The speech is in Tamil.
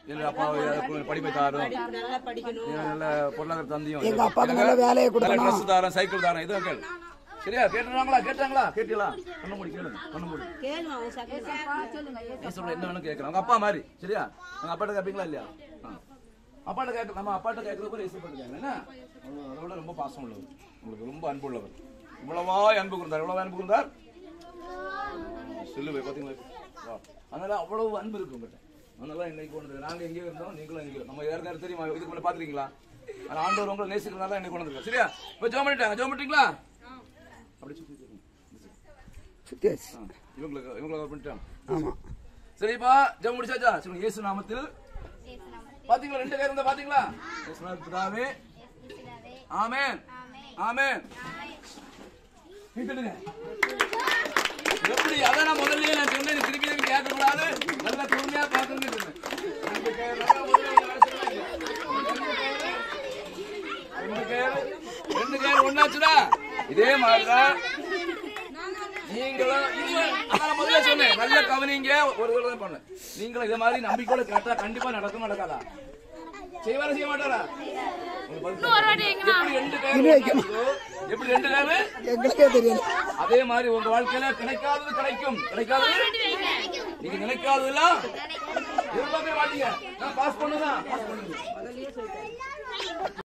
என் அப்பா படிப்பை தாரும் நல்லா படிக்கணும் நீ நல்ல பொருளாதார தந்தியும் எங்க அப்பாவுக்கு நல்ல வேலையை கொடுக்கணும். ட்ரெஸ் தாரேன் சைக்கிள் தாரேன் இதுவும் கேளு சரியா கேட்டுறாங்களா கேட்டாங்களா கேட்டீங்களா பண்ண முடி கேளுங்க பண்ண முடி கேளும் அவன் சக்கரை நீ சொல்ற என்ன வேணும் கேட்கறேன் உங்க அப்பா மாதிரி சரியா உங்க அப்பாட்ட கேட்பீங்களா இல்லையா ஆ. அப்பாட்ட கேட்க நம்ம அப்பாட்ட கேட்கறது கூட இசை பண்ணிக்காங்க என்ன அவ்வளவு- அதை விட ரொம்ப பாசம் உள்ளவர் உங்களுக்கு ரொம்ப அன்பு உள்ளவர் இவ்வளவா அன்பு இருந்தார் எவ்வளவு அன்பு இருந்தார் சொல்லுவே பாத்தீங்களா வா. அதனால அவ்வளவு அன்பு இருக்கு உங்ககிட்ட அதனால இன்னைக்கு கொண்டு வந்து நாங்க எங்கேயோ இருந்தோம் நீங்களும் எங்கேயோ நம்ம யாருக்காரு தெரியுமா இதுக்கு முன்னாடி பாத்துருக்கீங்களா ஆனா ஆண்டவர் உங்களை நேசிக்கிறதுனால இன்னைக்கு கொண்டு வந்து சரியா இப்ப ஜோம் பண்ணிட்டாங்க ஜோம் பண்ணிட்டீங்களா அப்படி சுத்தி சுத்தி. சுத்தியாச்சு ஆ. இவங்களுக்கு இவங்களுக்கு பண்ணிட்டாங்க ஆமா சரிப்பா ஜெபம் முடிச்சாச்சா சொல்லுங்க இயேசு நாமத்தில் பாத்தீங்களா ரெண்டு பேர் இருந்தா பாத்தீங்களா இயேசு நாமத்தில் பிதாவே ஆமென் ஆமென் கேட்டுடுங்க. எப்படி அதான் நான் முதல்லயே நான் சொன்னேன் திருப்பி திருப்பி கேட்க கூடாது நல்லா பொறுமையா பாத்துன்னு சொன்னேன் ரெண்டு பேர் நல்லா முதல்ல நீங்க வேலை செய்யலாம். ரெண்டு பேர் ரெண்டு பேர் ஒண்ணாச்சுடா இதே மாதிரிதான் நீங்களும் நீங்களும் அதான் நான் முதல்ல சொன்னேன் நல்ல கவனிங்க ஒரு தடவை தான் பண்ணேன் நீங்களும் இதே மாதிரி நம்பிக்கையோட கேட்டா கண்டிப்பா நடக்கும் நடக்காதா செய்வாரா செய்ய மாட்டாரா உங்களுக்கு பதில் எப்படி ரெண்டு பேர் ஒண்ணாச்சோ, எப்படி ரெண்டு பேரு எங்களுக்கே தெரியல அதே மாதிரி உங்க வாழ்க்கையில கிடைக்காதது கிடைக்கும் கிடைக்காதது நீங்க நினைக்காததெல்லாம் எதிர்பார்க்கவே மாட்டீங்க நான் பாஸ் பண்ணுதான் பாஸ் பண்ணுங்க